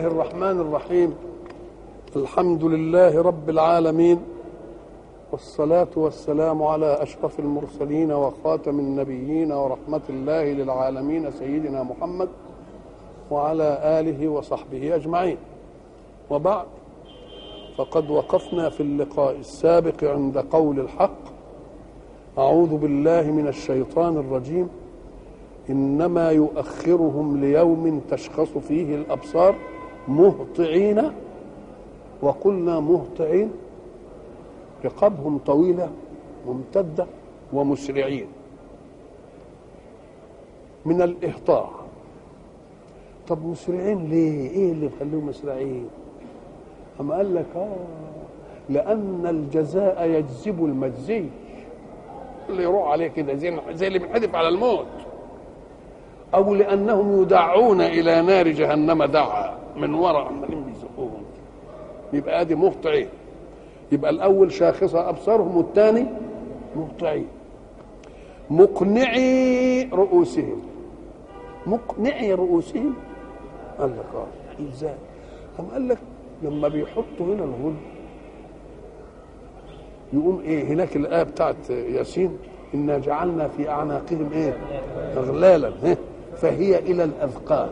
الرحمن الرحيم الحمد لله رب العالمين والصلاة والسلام على أشرف المرسلين وخاتم النبيين ورحمة الله للعالمين سيدنا محمد وعلى آله وصحبه أجمعين وبعد فقد وقفنا في اللقاء السابق عند قول الحق أعوذ بالله من الشيطان الرجيم إنما يؤخرهم ليوم تشخص فيه الأبصار مهطعين وقلنا مهطعين رقابهم طويلة ممتدة ومسرعين من الإهطاع طب مسرعين ليه؟ إيه اللي يخليهم مسرعين؟ أما قال لك آه لأن الجزاء يجذب المجزي اللي يروح عليه كده زي زي اللي بينحدف على الموت أو لأنهم يدعون إلى نار جهنم دعا من وراء عمالين بيزقوهم يبقى ادي مهطعين يبقى الاول شاخصه ابصارهم والثاني مهطعين مقنعي رؤوسهم مقنعي رؤوسهم قال لك اه ازاي قام قال لك لما بيحطوا هنا الغل يقوم ايه هناك الايه بتاعت ياسين انا جعلنا في اعناقهم ايه اغلالا إيه؟ فهي الى الاذقان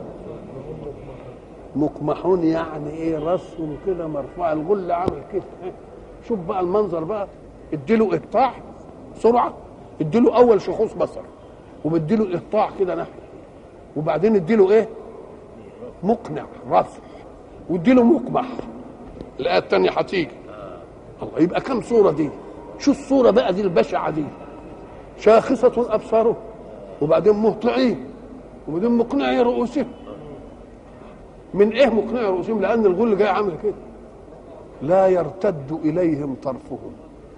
مقمحون يعني ايه راسهم كده مرفوع الغل عامل كده شوف بقى المنظر بقى اديله اقطاع سرعه اديله اول شخوص بصر وبديله اقطاع كده ناحيه وبعدين اديله ايه مقنع رفع واديله مقمح الايه الثانيه هتيجي الله يبقى كم صوره دي شو الصوره بقى دي البشعه دي شاخصه ابصارهم وبعدين مهطعين وبعدين مقنعي رؤوسهم من ايه مقنع رؤوسهم لان الغل جاي عامل كده لا يرتد اليهم طرفهم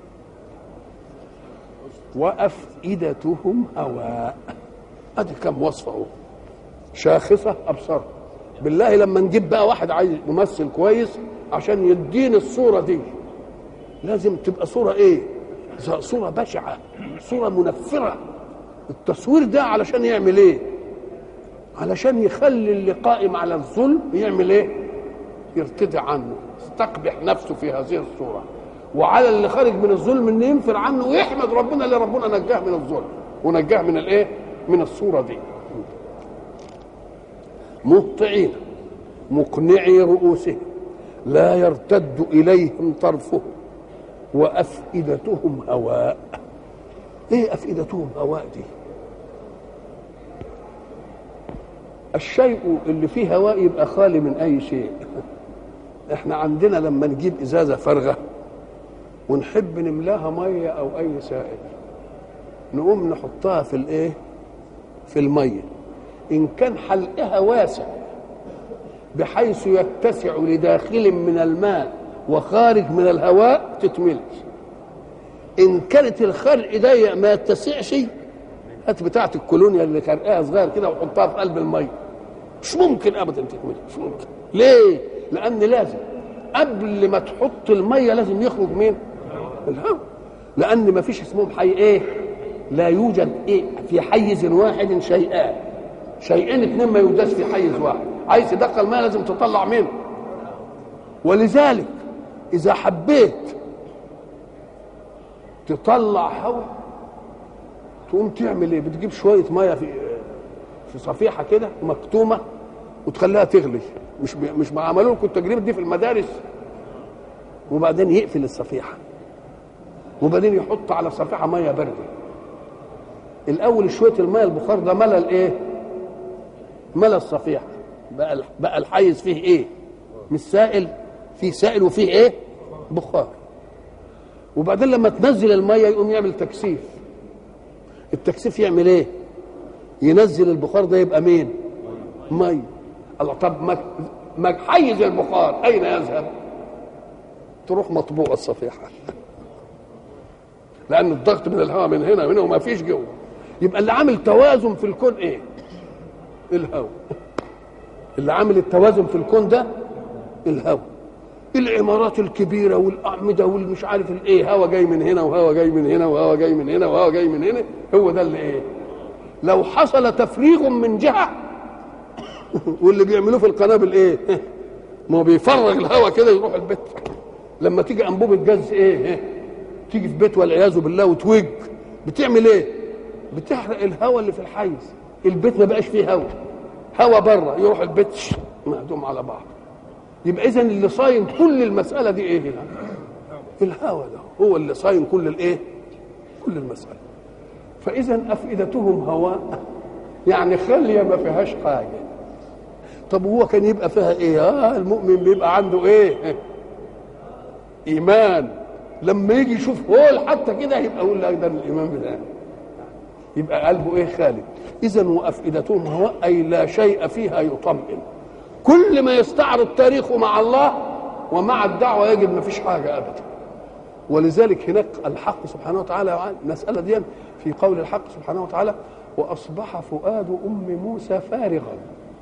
وافئدتهم هواء ادي كم وصفه اهو شاخصه ابصار بالله لما نجيب بقى واحد عايز ممثل كويس عشان يديني الصوره دي لازم تبقى صوره ايه صوره بشعه صوره منفره التصوير ده علشان يعمل ايه علشان يخلي اللي قائم على الظلم يعمل ايه يرتدع عنه يستقبح نفسه في هذه الصورة وعلى اللي خارج من الظلم انه ينفر عنه ويحمد ربنا اللي ربنا نجاه من الظلم ونجاه من الايه من الصورة دي مهطعين مقنعي رؤوسهم لا يرتد اليهم طرفهم وافئدتهم هواء ايه افئدتهم هواء دي الشيء اللي فيه هواء يبقى خالي من اي شيء احنا عندنا لما نجيب ازازه فارغه ونحب نملاها ميه او اي سائل نقوم نحطها في الايه في الميه ان كان حلقها واسع بحيث يتسع لداخل من الماء وخارج من الهواء تتملي ان كانت الخرق ضيق ما يتسعش هات بتاعه الكولونيا اللي خرقها صغير كده وحطها في قلب الميه مش ممكن ابدا تكمل مش ممكن ليه لان لازم قبل ما تحط الميه لازم يخرج مين الهواء لان ما فيش اسمهم حي ايه لا يوجد ايه في حيز واحد شيئان شيئين اتنين ما يوجدش في حيز واحد عايز تدخل ميه لازم تطلع منه ولذلك اذا حبيت تطلع هواء تقوم تعمل ايه بتجيب شويه ميه في في صفيحه كده مكتومه وتخليها تغلي مش ب... مش ما عملوا لكم التجربه دي في المدارس وبعدين يقفل الصفيحه وبعدين يحط على الصفيحه ميه بارده الاول شويه الميه البخار ده ملى الايه ملى الصفيحه بقى بقى الحيز فيه ايه مش سائل فيه سائل وفيه ايه بخار وبعدين لما تنزل الميه يقوم يعمل تكثيف التكثيف يعمل ايه ينزل البخار ده يبقى مين مي الله طب ما ما حيز البخار اين يذهب تروح مطبوع الصفيحه لان الضغط من الهواء من هنا وهنا وما فيش جوه يبقى اللي عامل توازن في الكون ايه الهواء اللي عامل التوازن في الكون ده الهواء العمارات الكبيرة والأعمدة والمش عارف الايه هوا جاي من هنا وهوا جاي من هنا وهوا جاي من هنا وهوا جاي من هنا هو ده اللي ايه لو حصل تفريغ من جهة واللي بيعملوه في القنابل ايه ما هو بيفرغ الهواء كده يروح البيت لما تيجي انبوبه جاز ايه, إيه؟ تيجي في بيت والعياذ بالله وتوج بتعمل ايه بتحرق الهواء اللي في الحيز البيت ما بقاش فيه هواء هواء بره يروح البيت مهدوم على بعض يبقى اذا اللي صاين كل المساله دي ايه هنا الهواء ده هو اللي صاين كل الايه كل المساله فاذا افئدتهم هواء يعني خاليه ما فيهاش حاجه طب هو كان يبقى فيها ايه اه المؤمن بيبقى عنده ايه ايمان لما يجي يشوف هول حتى كده يبقى يقول لك ده الايمان بتاعه يبقى قلبه ايه خالد اذا وافئدتهم هواء اي لا شيء فيها يطمئن كل ما يستعرض تاريخه مع الله ومع الدعوه يجد ما فيش حاجه ابدا ولذلك هناك الحق سبحانه وتعالى المساله دي في قول الحق سبحانه وتعالى واصبح فؤاد ام موسى فارغا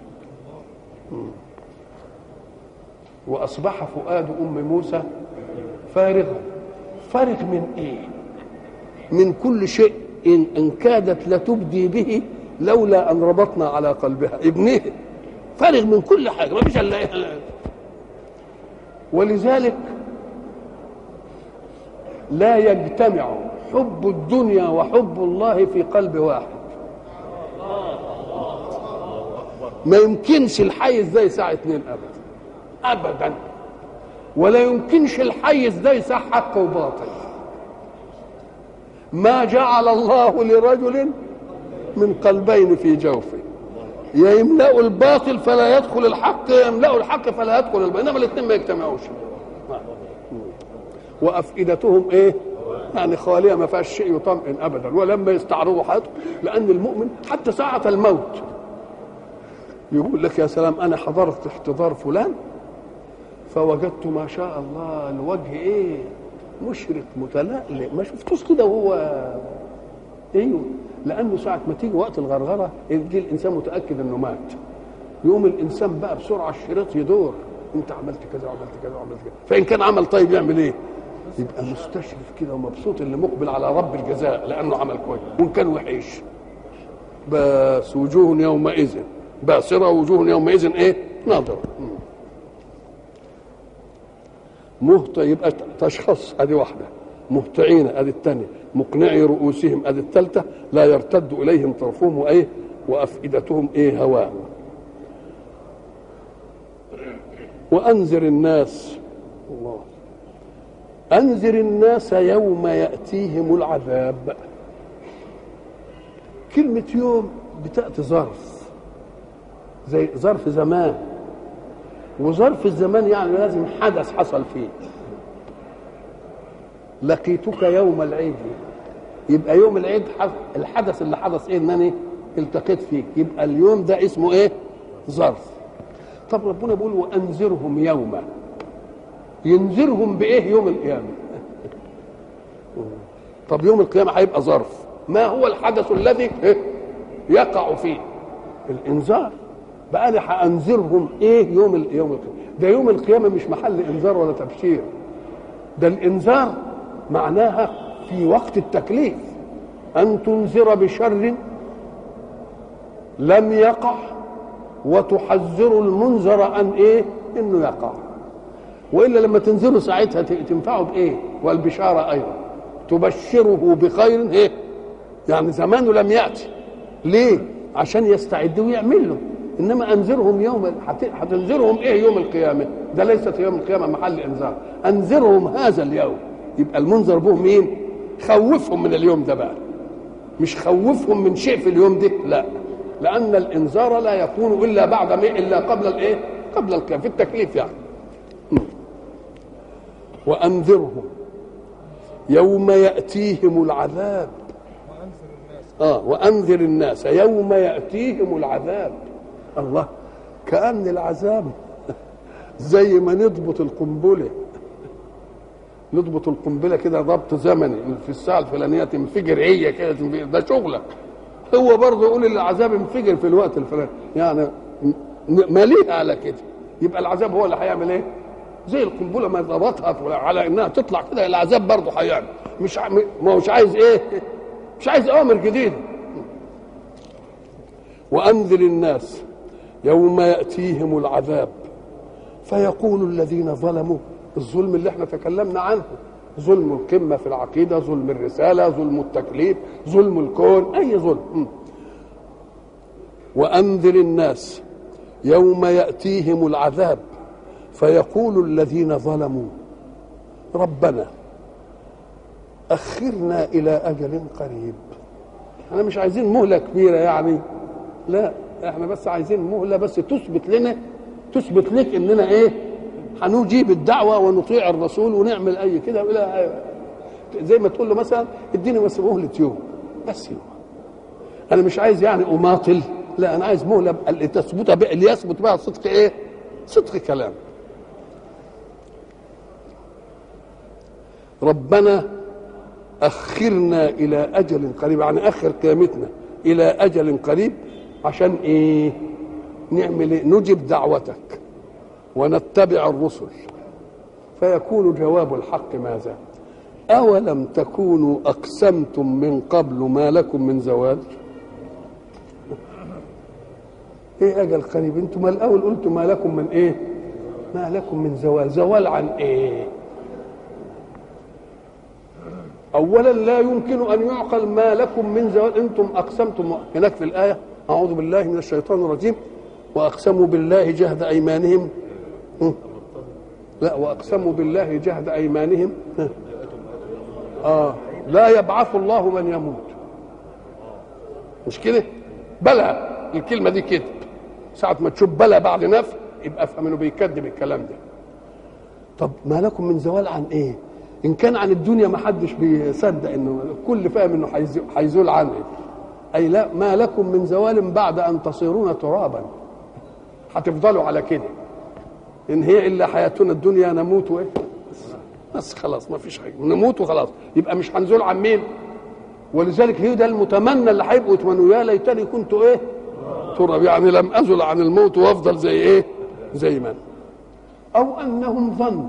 واصبح فؤاد ام موسى فارغا فارغ من ايه من كل شيء إن, إن كادت لتبدي به لولا أن ربطنا على قلبها ابنه فارغ من كل حاجة ما فيش إلا ولذلك لا يجتمع حب الدنيا وحب الله في قلب واحد ما يمكنش الحيز ده يساع اتنين ابدا ابدا ولا يمكنش الحيز ده يساع حق وباطل ما جعل الله لرجل من قلبين في جوفه يا يملأ الباطل فلا يدخل الحق يا يملأ الحق فلا يدخل الباطل انما الاثنين ما يجتمعوش وافئدتهم ايه يعني خاليه ما فيهاش شيء يطمئن ابدا ولما يستعرضوا حياتهم لان المؤمن حتى ساعه الموت يقول لك يا سلام انا حضرت احتضار فلان فوجدت ما شاء الله الوجه ايه مشرق متلألئ ما شفتوش كده وهو ايوه لانه ساعه ما تيجي وقت الغرغره يجي الانسان متاكد انه مات يقوم الانسان بقى بسرعه الشريط يدور انت عملت كذا وعملت كذا وعملت كذا فان كان عمل طيب يعمل ايه؟ يبقى مستشرف كده ومبسوط اللي مقبل على رب الجزاء لانه عمل كويس وان كان وحش بس وجوه يومئذ باسره وجوه يومئذ ايه؟ ناظره مهط يبقى تشخص ادي واحده مهطعين ادي الثانيه مقنعي رؤوسهم ادي الثالثه لا يرتد اليهم طرفهم وايه وافئدتهم ايه هواء وانذر الناس الله انذر الناس يوم ياتيهم العذاب كلمه يوم بتاتي ظرف زي ظرف زمان وظرف الزمان يعني لازم حدث حصل فيه لقيتك يوم العيد يبقى يوم العيد الحدث اللي حدث ايه انني التقيت فيك يبقى اليوم ده اسمه ايه ظرف طب ربنا بيقول وانذرهم يوما ينذرهم بايه يوم القيامه طب يوم القيامه هيبقى ظرف ما هو الحدث الذي يقع فيه الانذار بقى انا هانذرهم ايه يوم ال... يوم القيامه ده يوم القيامه مش محل انذار ولا تبشير ده الانذار معناها في وقت التكليف ان تنذر بشر لم يقع وتحذر المنذر ان ايه انه يقع والا لما تنذره ساعتها تنفعه بايه والبشاره ايضا تبشره بخير ايه يعني زمانه لم ياتي ليه عشان يستعد ويعمل له انما انذرهم يوم هتنذرهم ايه يوم القيامه ده ليست يوم القيامه محل انذار انذرهم هذا اليوم يبقى المنذر به مين خوفهم من اليوم ده بقى مش خوفهم من شيء في اليوم ده لا لان الانذار لا يكون الا بعد ما الا قبل الايه قبل القيامه في التكليف يعني وانذرهم يوم ياتيهم العذاب اه وانذر الناس يوم ياتيهم العذاب الله كأن العذاب زي ما نضبط القنبلة نضبط القنبلة كده ضبط زمني في الساعة الفلانية تنفجر هي كده تنفجر ده شغلك هو برضه يقول العذاب انفجر في الوقت الفلاني يعني مليء على كده يبقى العذاب هو اللي هيعمل ايه؟ زي القنبله ما ضبطها على انها تطلع كده العذاب برضه هيعمل مش ما هوش عايز ايه؟ مش عايز اوامر جديده وانذر الناس يوم ياتيهم العذاب فيقول الذين ظلموا الظلم اللي احنا تكلمنا عنه ظلم القمة في العقيدة ظلم الرسالة ظلم التكليف ظلم الكون أي ظلم وأنذر الناس يوم يأتيهم العذاب فيقول الذين ظلموا ربنا أخرنا إلى أجل قريب احنا مش عايزين مهلة كبيرة يعني لا احنا بس عايزين مهلة بس تثبت لنا تثبت لك اننا ايه هنجيب الدعوة ونطيع الرسول ونعمل اي كده الى زي ما تقول له مثلا اديني بس مهلة يوم بس يوم انا مش عايز يعني اماطل لا انا عايز مهلة لتثبت بقى اللي يثبت بقى صدق ايه صدق كلام ربنا أخرنا إلى أجل قريب يعني أخر قيامتنا إلى أجل قريب عشان إيه نعمل إيه نجب دعوتك ونتبع الرسل فيكون جواب الحق ماذا أولم تكونوا أقسمتم من قبل ما لكم من زوال ايه اجل قريب انتم ما الاول قلتم ما لكم من ايه ما لكم من زوال زوال عن ايه اولا لا يمكن ان يعقل ما لكم من زوال انتم اقسمتم هناك في الايه اعوذ بالله من الشيطان الرجيم واقسموا بالله جهد ايمانهم لا واقسموا بالله جهد ايمانهم اه لا يبعث الله من يموت مش كده بلى الكلمه دي كذب ساعه ما تشوف بلى بعد نفي يبقى افهم انه بيكذب الكلام ده طب ما لكم من زوال عن ايه ان كان عن الدنيا ما حدش بيصدق انه الكل فاهم انه هيزول عنه اي لا ما لكم من زوال بعد ان تصيرون ترابا هتفضلوا على كده ان هي الا حياتنا الدنيا نموت وايه بس خلاص ما فيش حاجه نموت وخلاص يبقى مش هنزول عن مين ولذلك هي ده المتمنى اللي هيبقوا يتمنوا يا ليتني كنت ايه تراب يعني لم ازل عن الموت وافضل زي ايه زي ما او انهم ظنوا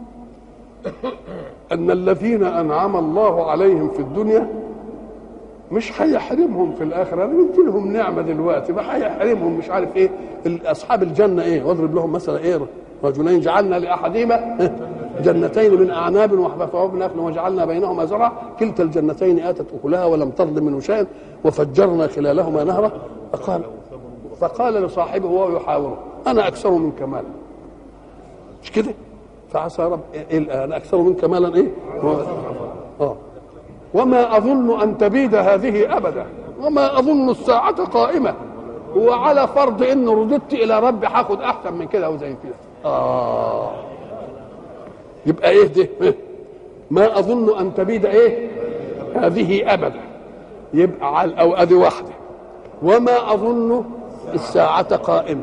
ان الذين انعم الله عليهم في الدنيا مش هيحرمهم في الاخره انا قلت لهم نعمه دلوقتي ما هيحرمهم مش عارف ايه اصحاب الجنه ايه واضرب لهم مثلا ايه رجلين جعلنا لاحدهما جنتين من اعناب وحفظهم نخل وجعلنا بينهما زرعا كلتا الجنتين اتت اكلها ولم تظلم منه شيئا وفجرنا خلالهما نهرا فقال فقال لصاحبه وهو يحاوره انا اكثر منك مالا مش كده فعسى رب إيه انا اكثر منك مالا ايه اه وما اظن ان تبيد هذه ابدا وما اظن الساعه قائمه وعلى فرض ان رددت الى ربي هاخد احسن من كده وزي كده اه يبقى ايه ده ما اظن ان تبيد ايه هذه ابدا يبقى على او ادي واحده وما اظن الساعه قائمه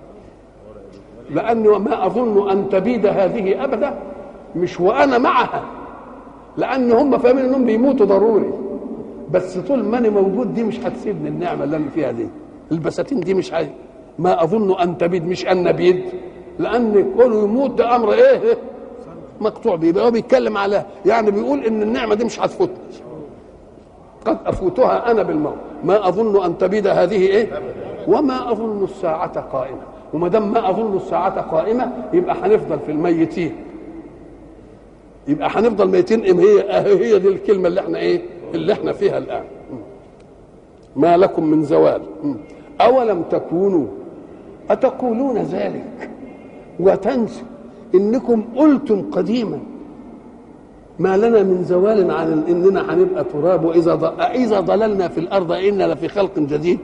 لاني وما اظن ان تبيد هذه ابدا مش وانا معها لان هم فاهمين انهم بيموتوا ضروري بس طول ما انا موجود دي مش هتسيبني النعمه اللي انا فيها دي البساتين دي مش عايز ما اظن ان تبيد مش ان نبيد لان كونه يموت ده امر ايه مقطوع بيه هو بيتكلم على يعني بيقول ان النعمه دي مش هتفوتني قد افوتها انا بالموت ما اظن ان تبيد هذه ايه وما اظن الساعه قائمه وما دام ما اظن الساعه قائمه يبقى هنفضل في الميتين يبقى هنفضل ميتين ام هي هي دي الكلمه اللي احنا ايه اللي احنا فيها الان ما لكم من زوال اولم تكونوا اتقولون ذلك وتنسوا انكم قلتم قديما ما لنا من زوال عن اننا هنبقى تراب واذا اذا ضللنا في الارض انا لفي خلق جديد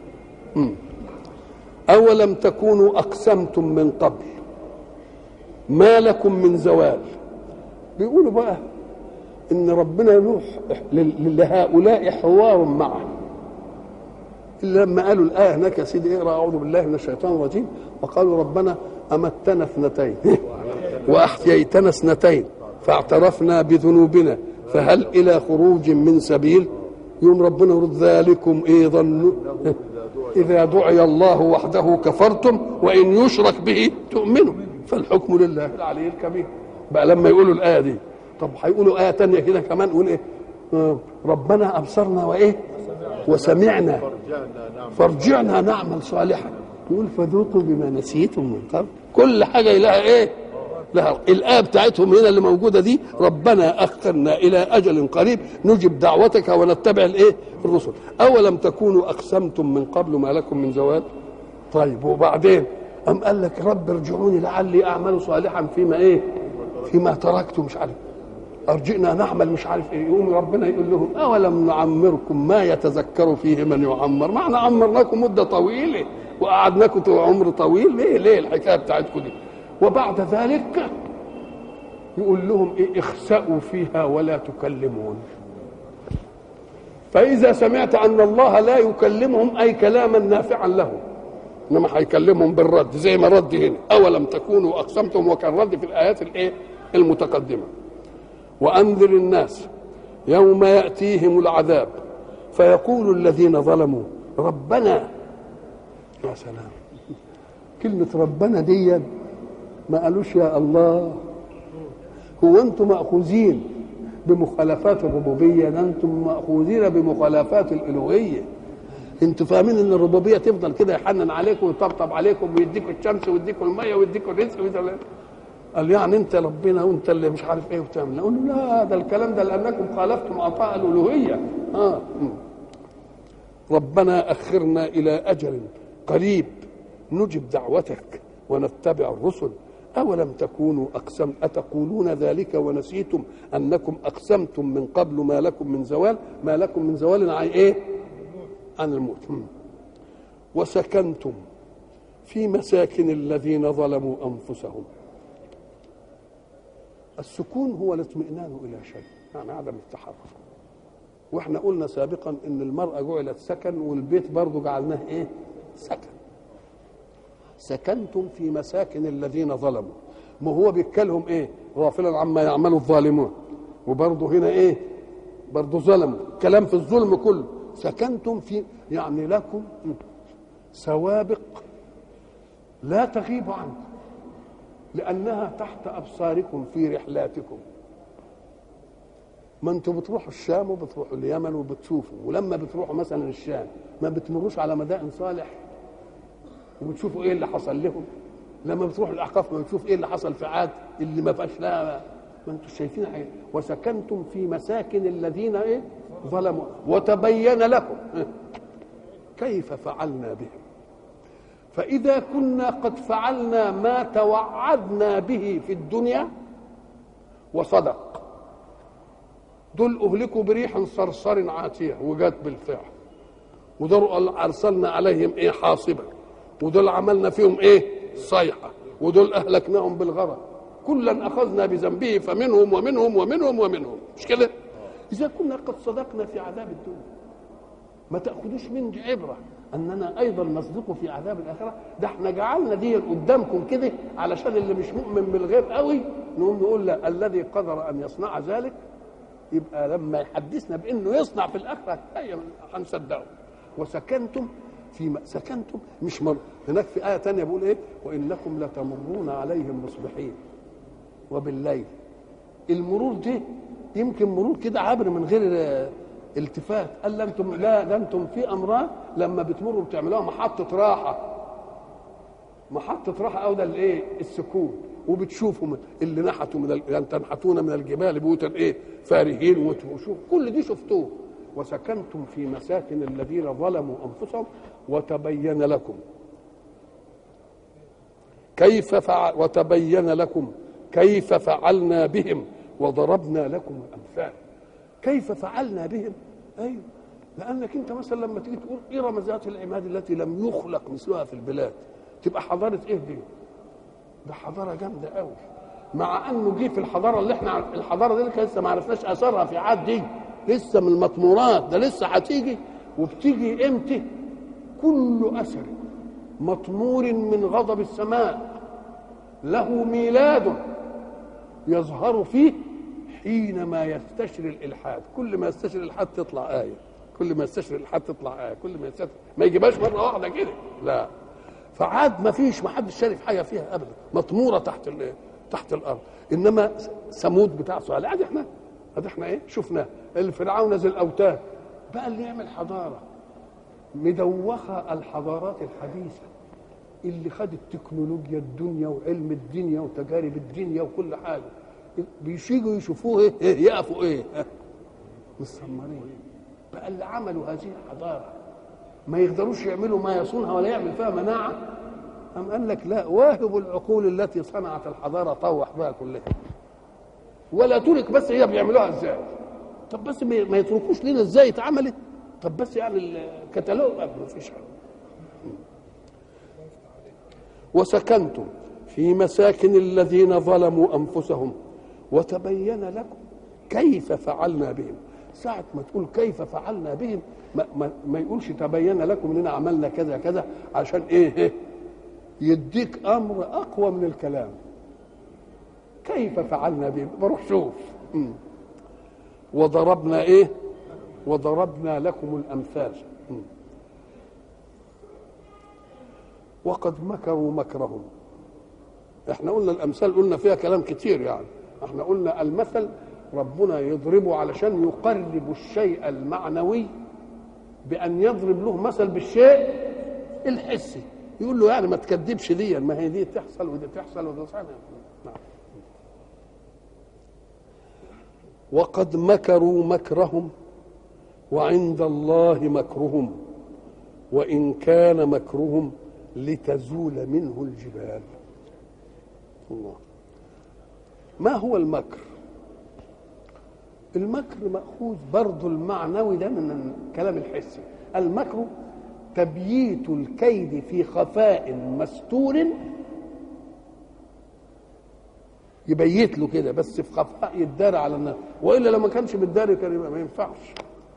اولم تكونوا اقسمتم من قبل ما لكم من زوال بيقولوا بقى ان ربنا يروح لهؤلاء حوار معه إلا لما قالوا الآية هناك يا سيدي اقرأ أعوذ بالله من الشيطان الرجيم وقالوا ربنا أمتنا اثنتين وأحييتنا اثنتين فاعترفنا بذنوبنا فهل إلى خروج من سبيل يوم ربنا يرد ذلكم إيه ظنوا إذا دعي الله وحده كفرتم وإن يشرك به تؤمنوا فالحكم لله العلي الكبير بقى لما يقولوا الآية دي طب هيقولوا آية تانية كده كمان يقول إيه آه ربنا أبصرنا وإيه وسمعنا فارجعنا نعمل صالحا يقول فذوقوا بما نسيتم من قبل كل حاجه لها ايه لها الآية بتاعتهم هنا اللي موجودة دي ربنا أخرنا إلى أجل قريب نجب دعوتك ونتبع الإيه الرسل أولم تكونوا أقسمتم من قبل ما لكم من زوال طيب وبعدين أم قال لك رب ارجعوني لعلي أعمل صالحا فيما إيه فيما تركت مش عارف أرجئنا نعمل مش عارف إيه يقوم ربنا يقول لهم أولم نعمركم ما يتذكر فيه من يعمر ما احنا عمرناكم مدة طويلة وقعدناكم عمر طويل ليه ليه الحكاية بتاعتكم دي وبعد ذلك يقول لهم إيه اخسأوا فيها ولا تكلمون فإذا سمعت أن الله لا يكلمهم أي كلاما نافعا لهم إنما هيكلمهم بالرد زي ما رد هنا أولم تكونوا أقسمتم وكان رد في الآيات الإيه المتقدمة وأنذر الناس يوم يأتيهم العذاب فيقول الذين ظلموا ربنا يا سلام كلمة ربنا دي ما قالوش يا الله هو انتم مأخوذين بمخالفات الربوبية ده انتم مأخوذين بمخالفات الألوهية انتوا فاهمين ان الربوبية تفضل كده يحنن عليكم ويطبطب عليكم ويديكم الشمس ويديكم المية ويديكم الرزق ويديكم قال يعني انت ربنا وانت اللي مش عارف ايه وتعمل نقول له لا ده الكلام ده لانكم خالفتم اطاع الالوهيه اه ربنا اخرنا الى اجل قريب نجب دعوتك ونتبع الرسل أولم تكونوا أقسم أتقولون ذلك ونسيتم أنكم أقسمتم من قبل ما لكم من زوال ما لكم من زوال عن إيه عن الموت وسكنتم في مساكن الذين ظلموا أنفسهم السكون هو الاطمئنان إلى شيء يعني عدم التحرك واحنا قلنا سابقا ان المرأة جعلت سكن والبيت برضه جعلناه ايه سكن سكنتم في مساكن الذين ظلموا ما هو بيتكلم ايه غافلا عما يعمل الظالمون وبرضه هنا ايه برضه ظلموا كلام في الظلم كله سكنتم في يعني لكم سوابق لا تغيب عنكم لانها تحت ابصاركم في رحلاتكم ما انتوا بتروحوا الشام وبتروحوا اليمن وبتشوفوا ولما بتروحوا مثلا الشام ما بتمروش على مدائن صالح وبتشوفوا ايه اللي حصل لهم لما بتروحوا الاحقاف ما بتشوف ايه اللي حصل في عاد اللي ما فيهاش لها ما انتم شايفين حاجه وسكنتم في مساكن الذين ايه ظلموا وتبين لكم كيف فعلنا بهم فاذا كنا قد فعلنا ما توعدنا به في الدنيا وصدق دول اهلكوا بريح صرصر عاتيه وجات بالفعل ودول ارسلنا عليهم ايه حاصبا ودول عملنا فيهم ايه صيحة ودول اهلكناهم بالغرق كلا اخذنا بذنبه فمنهم ومنهم ومنهم ومنهم مش كده اذا كنا قد صدقنا في عذاب الدنيا ما تاخذوش من عبره اننا ايضا نصدق في عذاب الاخره ده احنا جعلنا دي قدامكم كده علشان اللي مش مؤمن بالغيب قوي نقوم نقول لا الذي قدر ان يصنع ذلك يبقى لما يحدثنا بانه يصنع في الاخره هنصدقه وسكنتم في سكنتم مش مر هناك في آية تانية بيقول إيه وإنكم لتمرون عليهم مصبحين وبالليل المرور دي يمكن مرور كده عبر من غير التفات قال لا انتم لا ده انتم في امراض لما بتمروا بتعملوها محطه راحه محطه راحه او ده الايه السكون وبتشوفوا اللي نحتوا من ال... تنحتون من الجبال بيوتا ايه فارهين وشوف كل دي شفتوه وسكنتم في مساكن الذين ظلموا انفسهم وتبين لكم كيف فعل وتبين لكم كيف فعلنا بهم وضربنا لكم الامثال كيف فعلنا بهم ايوه لانك انت مثلا لما تيجي تقول ارم ذات العماد التي لم يخلق مثلها في البلاد تبقى حضاره ايه دي؟ ده حضاره جامده قوي مع انه جه في الحضاره اللي احنا الحضاره دي لسه ما عرفناش اثرها في عاد دي لسه من المطمورات ده لسه هتيجي وبتيجي امتى كل اثر مطمور من غضب السماء له ميلاد يظهر فيه حينما يستشري الالحاد كل ما يستشري الالحاد تطلع ايه كل ما يستشري الالحاد تطلع ايه كل ما يستشري ما يجيبهاش مره واحده كده لا فعاد ما فيش ما حدش شارف حاجه فيها ابدا مطموره تحت تحت الارض انما ثمود بتاع صالح ادي احنا ادي احنا ايه شفناه الفرعون ذي الاوتاد بقى اللي يعمل حضاره مدوخه الحضارات الحديثه اللي خد التكنولوجيا الدنيا وعلم الدنيا وتجارب الدنيا وكل حاجه بيشيجوا يشوفوه ايه, إيه يقفوا ايه مستمرين بقى اللي عملوا هذه الحضاره ما يقدروش يعملوا ما يصونها ولا يعمل فيها مناعه أم قال لك لا واهب العقول التي صنعت الحضاره طوح بها كلها ولا ترك بس هي بيعملوها ازاي طب بس ما يتركوش لنا ازاي اتعملت طب بس يعني الكتالوج ما فيش حاجه وسكنتم في مساكن الذين ظلموا انفسهم وتبين لكم كيف فعلنا بهم ساعة ما تقول كيف فعلنا بهم ما, ما, ما يقولش تبين لكم اننا عملنا كذا كذا عشان ايه يديك امر اقوى من الكلام كيف فعلنا بهم بروح شوف وضربنا ايه وضربنا لكم الامثال وقد مكروا مكرهم احنا قلنا الامثال قلنا فيها كلام كتير يعني احنا قلنا المثل ربنا يضربه علشان يقرب الشيء المعنوي بان يضرب له مثل بالشيء الحسي يقول له يعني ما تكذبش دي ما هي دي تحصل ودي تحصل ودي تحصل نعم. وقد مكروا مكرهم وعند الله مكرهم وان كان مكرهم لتزول منه الجبال الله ما هو المكر المكر مأخوذ برضو المعنوي ده من الكلام الحسي المكر تبييت الكيد في خفاء مستور يبيت له كده بس في خفاء يتدارى على الناس والا لو ما كانش متداري كان يبقى ما ينفعش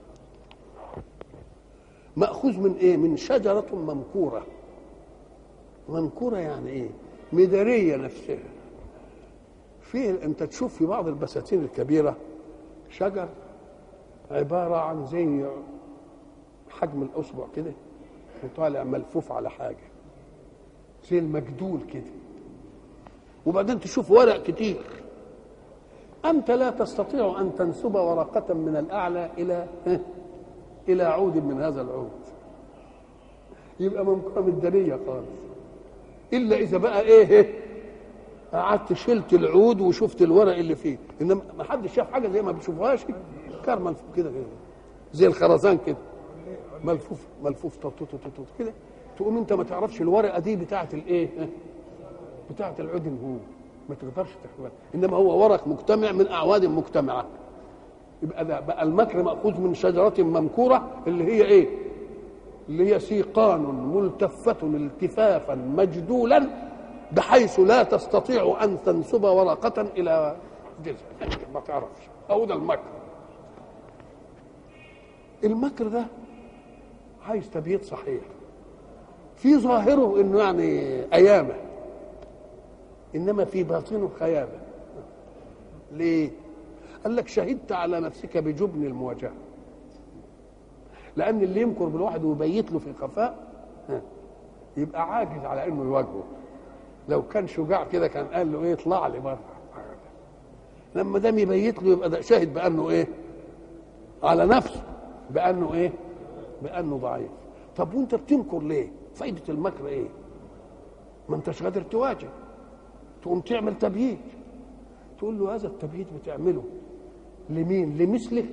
ماخوذ من ايه من شجره ممكوره منكوره يعني ايه مداريه نفسها في انت تشوف في بعض البساتين الكبيره شجر عباره عن زي حجم الاصبع كده وطالع ملفوف على حاجه زي المجدول كده وبعدين تشوف ورق كتير انت لا تستطيع ان تنسب ورقه من الاعلى الى الى عود من هذا العود يبقى ممكنه مدنيه خالص الا اذا بقى ايه قعدت شلت العود وشفت الورق اللي فيه انما ما حدش شاف حاجه زي ما بيشوفوهاش كار ملفوف كده كده زي الخرزان كده ملفوف ملفوف كده تقوم انت ما تعرفش الورقه دي بتاعه الايه بتاعه العود هو ما تقدرش تحملها انما هو ورق مجتمع من اعواد مجتمعه يبقى ده بقى المكر ماخوذ من شجره ممكوره اللي هي ايه اللي هي سيقان ملتفة التفافا مجدولا بحيث لا تستطيع أن تنسب ورقة إلى جزء ما تعرفش أو ده المكر المكر ده عايز تبييت صحيح في ظاهره انه يعني ايامه انما في باطنه خيابه ليه قال لك شهدت على نفسك بجبن المواجهه لان اللي يمكر بالواحد ويبيت له في خفاء يبقى عاجز على انه يواجهه لو كان شجاع كده كان قال له ايه اطلع لي بره لما دام يبيت له يبقى ده شاهد بانه ايه على نفسه بانه ايه بانه ضعيف طب وانت بتنكر ليه فايده المكر ايه ما انتش قادر تواجه تقوم تعمل تبييت تقول له هذا التبييت بتعمله لمين لمثلك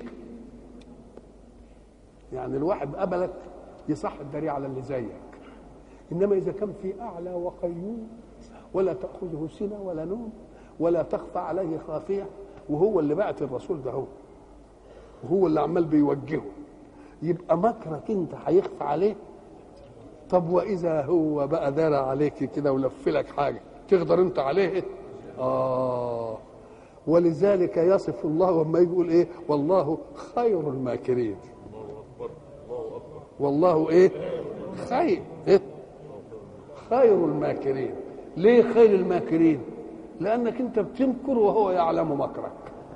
يعني الواحد قبلك يصح الدري على اللي زيك انما اذا كان في اعلى وقيوم ولا تاخذه سنه ولا نوم ولا تخفى عليه خافيه وهو اللي بعت الرسول ده هو وهو اللي عمال بيوجهه يبقى مكرك انت هيخفى عليه طب واذا هو بقى دار عليك كده ولف لك حاجه تقدر انت عليه اه ولذلك يصف الله لما يقول ايه والله خير الماكرين والله ايه خير إيه؟ خير الماكرين ليه خير الماكرين لانك انت بتمكر وهو يعلم مكرك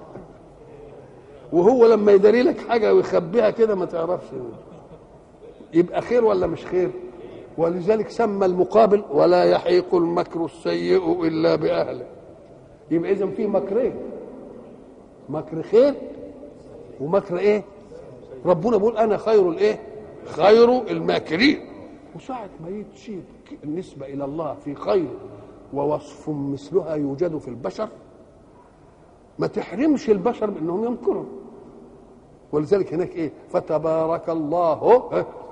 وهو لما يداري لك حاجه ويخبيها كده ما تعرفش يبقى خير ولا مش خير ولذلك سمى المقابل ولا يحيق المكر السيء الا باهله يبقى اذا في مكرين مكر خير ومكر ايه ربنا بيقول انا خير الايه خير الماكرين وساعة ما يتشيب النسبة إلى الله في خير ووصف مثلها يوجد في البشر ما تحرمش البشر بأنهم ينكروا ولذلك هناك إيه فتبارك الله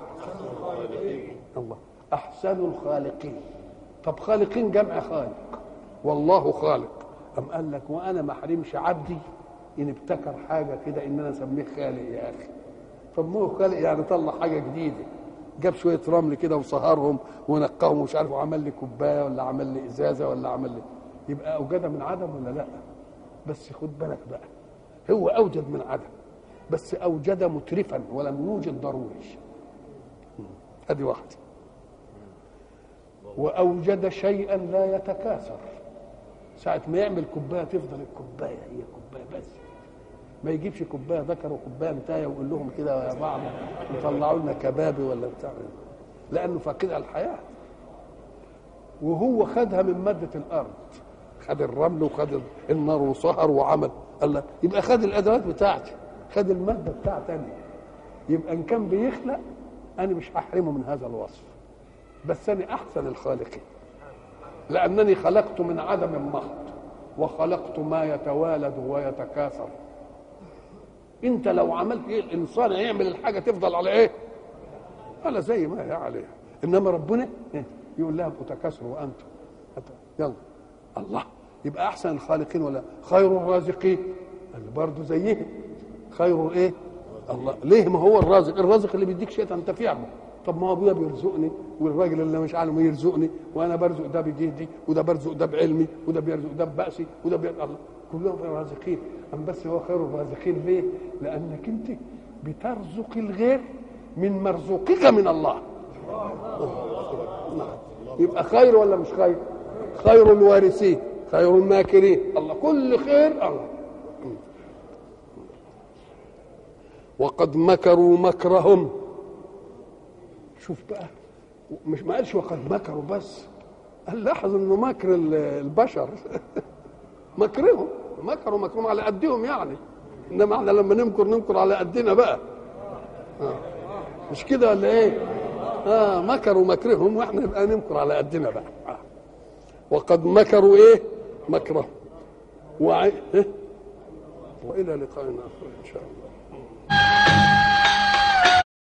الله أحسن الخالقين طب خالقين جمع خالق والله خالق أم قال لك وأنا ما أحرمش عبدي إن ابتكر حاجة كده إن أنا أسميه خالق يا أخي طب ما هو خالق يعني طلع حاجة جديدة جاب شويه رمل كده وصهرهم ونقاهم ومش عارف وعمل لي كوبايه ولا عمل لي ازازه ولا عمل لي يبقى اوجد من عدم ولا لا بس خد بالك بقى هو اوجد من عدم بس اوجد مترفا ولم يوجد ضروري ادي واحده واوجد شيئا لا يتكاثر ساعة ما يعمل كوباية تفضل الكوباية هي كوباية بس ما يجيبش كوبايه ذكر وكوبايه انتهى ويقول لهم كده يا بعض يطلعوا لنا كبابي ولا بتاع لانه فاقدها الحياه وهو خدها من ماده الارض خد الرمل وخد النار وصهر وعمل قال لك يبقى خد الادوات بتاعتي خد الماده بتاعتي انا يبقى ان كان بيخلق انا مش هحرمه من هذا الوصف بس انا احسن الخالقين لانني خلقت من عدم محض وخلقت ما يتوالد ويتكاثر انت لو عملت ايه الانسان هيعمل الحاجه تفضل على ايه على زي ما هي عليها انما ربنا إيه؟ يقول لها تكاثروا وانتم يلا الله يبقى احسن الخالقين ولا خير الرازقين برضه زيه خير ايه الله ليه ما هو الرازق الرازق اللي بيديك شيء انت فاهمه طب ما هو ابويا بيرزقني والراجل اللي مش عالم يرزقني وانا برزق ده بجهدي وده برزق ده بعلمي وده بيرزق ده ببأسي وده بيرزق الله كلهم رازقين أم بس هو خير الرازقين ليه؟ لأنك أنت بترزق الغير من مرزوقك من الله يبقى خير ولا مش خير؟ خير الوارثين خير الماكرين الله كل خير الله وقد مكروا مكرهم شوف بقى مش ما قالش وقد مكروا بس قال لاحظ انه مكر البشر مكرهم مكروا مكرهم على قدهم يعني انما احنا لما نمكر نمكر على قدنا بقى آه. مش كده ولا ايه اه مكروا مكرهم واحنا نبقى نمكر على قدنا بقى آه. وقد مكروا ايه مكرهم وع... إيه؟ والى لقاء اخر ان شاء الله